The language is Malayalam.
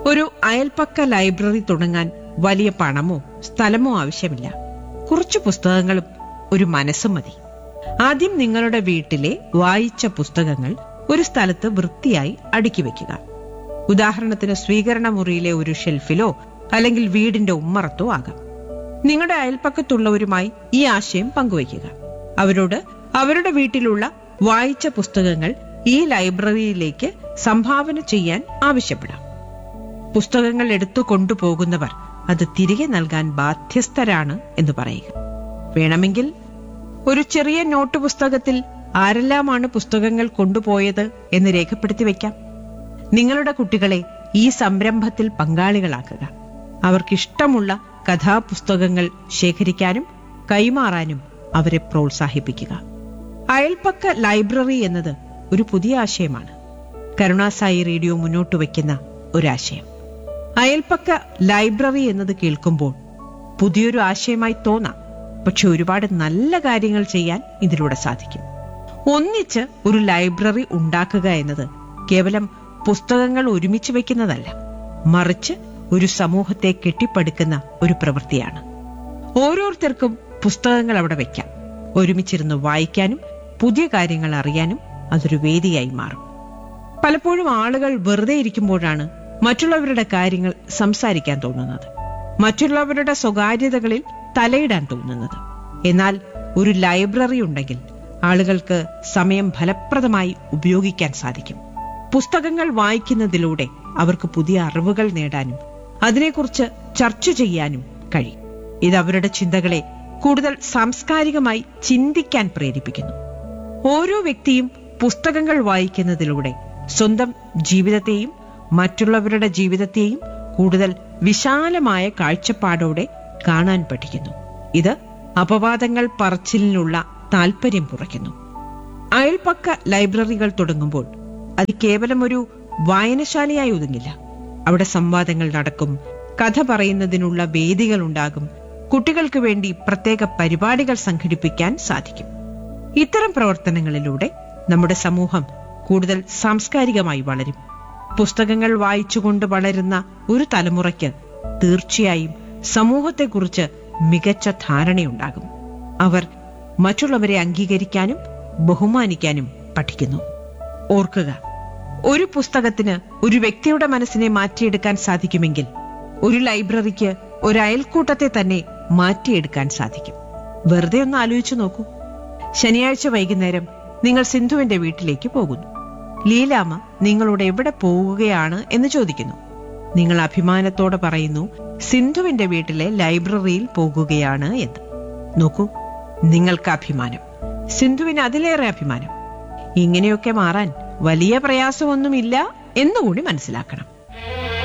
ഒരു അയൽപ്പക്ക ലൈബ്രറി തുടങ്ങാൻ വലിയ പണമോ സ്ഥലമോ ആവശ്യമില്ല കുറച്ച് പുസ്തകങ്ങളും ഒരു മനസ്സും മതി ആദ്യം നിങ്ങളുടെ വീട്ടിലെ വായിച്ച പുസ്തകങ്ങൾ ഒരു സ്ഥലത്ത് വൃത്തിയായി അടുക്കി വെക്കുക ഉദാഹരണത്തിന് സ്വീകരണ മുറിയിലെ ഒരു ഷെൽഫിലോ അല്ലെങ്കിൽ വീടിന്റെ ഉമ്മറത്തോ ആകാം നിങ്ങളുടെ അയൽപ്പക്കത്തുള്ളവരുമായി ഈ ആശയം പങ്കുവയ്ക്കുക അവരോട് അവരുടെ വീട്ടിലുള്ള വായിച്ച പുസ്തകങ്ങൾ ഈ ലൈബ്രറിയിലേക്ക് സംഭാവന ചെയ്യാൻ ആവശ്യപ്പെടാം പുസ്തകങ്ങൾ എടുത്തു കൊണ്ടുപോകുന്നവർ അത് തിരികെ നൽകാൻ ബാധ്യസ്ഥരാണ് എന്ന് പറയുക വേണമെങ്കിൽ ഒരു ചെറിയ നോട്ട് പുസ്തകത്തിൽ ആരെല്ലാമാണ് പുസ്തകങ്ങൾ കൊണ്ടുപോയത് എന്ന് രേഖപ്പെടുത്തി വയ്ക്കാം നിങ്ങളുടെ കുട്ടികളെ ഈ സംരംഭത്തിൽ പങ്കാളികളാക്കുക അവർക്കിഷ്ടമുള്ള കഥാപുസ്തകങ്ങൾ ശേഖരിക്കാനും കൈമാറാനും അവരെ പ്രോത്സാഹിപ്പിക്കുക അയൽപ്പക്ക ലൈബ്രറി എന്നത് ഒരു പുതിയ ആശയമാണ് കരുണാസായി റേഡിയോ മുന്നോട്ട് വയ്ക്കുന്ന ഒരാശയം അയൽപ്പക്ക ലൈബ്രറി എന്നത് കേൾക്കുമ്പോൾ പുതിയൊരു ആശയമായി തോന്നാം പക്ഷെ ഒരുപാട് നല്ല കാര്യങ്ങൾ ചെയ്യാൻ ഇതിലൂടെ സാധിക്കും ഒന്നിച്ച് ഒരു ലൈബ്രറി ഉണ്ടാക്കുക എന്നത് കേവലം പുസ്തകങ്ങൾ ഒരുമിച്ച് വയ്ക്കുന്നതല്ല മറിച്ച് ഒരു സമൂഹത്തെ കെട്ടിപ്പടുക്കുന്ന ഒരു പ്രവൃത്തിയാണ് ഓരോരുത്തർക്കും പുസ്തകങ്ങൾ അവിടെ വയ്ക്കാം ഒരുമിച്ചിരുന്ന് വായിക്കാനും പുതിയ കാര്യങ്ങൾ അറിയാനും അതൊരു വേദിയായി മാറും പലപ്പോഴും ആളുകൾ വെറുതെ ഇരിക്കുമ്പോഴാണ് മറ്റുള്ളവരുടെ കാര്യങ്ങൾ സംസാരിക്കാൻ തോന്നുന്നത് മറ്റുള്ളവരുടെ സ്വകാര്യതകളിൽ തലയിടാൻ തോന്നുന്നത് എന്നാൽ ഒരു ലൈബ്രറി ഉണ്ടെങ്കിൽ ആളുകൾക്ക് സമയം ഫലപ്രദമായി ഉപയോഗിക്കാൻ സാധിക്കും പുസ്തകങ്ങൾ വായിക്കുന്നതിലൂടെ അവർക്ക് പുതിയ അറിവുകൾ നേടാനും അതിനെക്കുറിച്ച് ചർച്ച ചെയ്യാനും കഴിയും ഇത് അവരുടെ ചിന്തകളെ കൂടുതൽ സാംസ്കാരികമായി ചിന്തിക്കാൻ പ്രേരിപ്പിക്കുന്നു ഓരോ വ്യക്തിയും പുസ്തകങ്ങൾ വായിക്കുന്നതിലൂടെ സ്വന്തം ജീവിതത്തെയും മറ്റുള്ളവരുടെ ജീവിതത്തെയും കൂടുതൽ വിശാലമായ കാഴ്ചപ്പാടോടെ കാണാൻ പഠിക്കുന്നു ഇത് അപവാദങ്ങൾ പറച്ചിലിനുള്ള താല്പര്യം കുറയ്ക്കുന്നു അയൽപ്പക്ക ലൈബ്രറികൾ തുടങ്ങുമ്പോൾ അത് കേവലം ഒരു വായനശാലയായി ഒതുങ്ങില്ല അവിടെ സംവാദങ്ങൾ നടക്കും കഥ പറയുന്നതിനുള്ള വേദികൾ ഉണ്ടാകും കുട്ടികൾക്ക് വേണ്ടി പ്രത്യേക പരിപാടികൾ സംഘടിപ്പിക്കാൻ സാധിക്കും ഇത്തരം പ്രവർത്തനങ്ങളിലൂടെ നമ്മുടെ സമൂഹം കൂടുതൽ സാംസ്കാരികമായി വളരും പുസ്തകങ്ങൾ വായിച്ചുകൊണ്ട് വളരുന്ന ഒരു തലമുറയ്ക്ക് തീർച്ചയായും സമൂഹത്തെക്കുറിച്ച് മികച്ച ധാരണയുണ്ടാകും അവർ മറ്റുള്ളവരെ അംഗീകരിക്കാനും ബഹുമാനിക്കാനും പഠിക്കുന്നു ഓർക്കുക ഒരു പുസ്തകത്തിന് ഒരു വ്യക്തിയുടെ മനസ്സിനെ മാറ്റിയെടുക്കാൻ സാധിക്കുമെങ്കിൽ ഒരു ലൈബ്രറിക്ക് ഒരു അയൽക്കൂട്ടത്തെ തന്നെ മാറ്റിയെടുക്കാൻ സാധിക്കും വെറുതെ ഒന്ന് ആലോചിച്ചു നോക്കൂ ശനിയാഴ്ച വൈകുന്നേരം നിങ്ങൾ സിന്ധുവിന്റെ വീട്ടിലേക്ക് പോകുന്നു ലീലാമ്മ നിങ്ങളോട് എവിടെ പോവുകയാണ് എന്ന് ചോദിക്കുന്നു നിങ്ങൾ അഭിമാനത്തോടെ പറയുന്നു സിന്ധുവിന്റെ വീട്ടിലെ ലൈബ്രറിയിൽ പോകുകയാണ് എന്ന് നോക്കൂ നിങ്ങൾക്ക് അഭിമാനം സിന്ധുവിന് അതിലേറെ അഭിമാനം ഇങ്ങനെയൊക്കെ മാറാൻ വലിയ പ്രയാസമൊന്നുമില്ല എന്നുകൂടി മനസ്സിലാക്കണം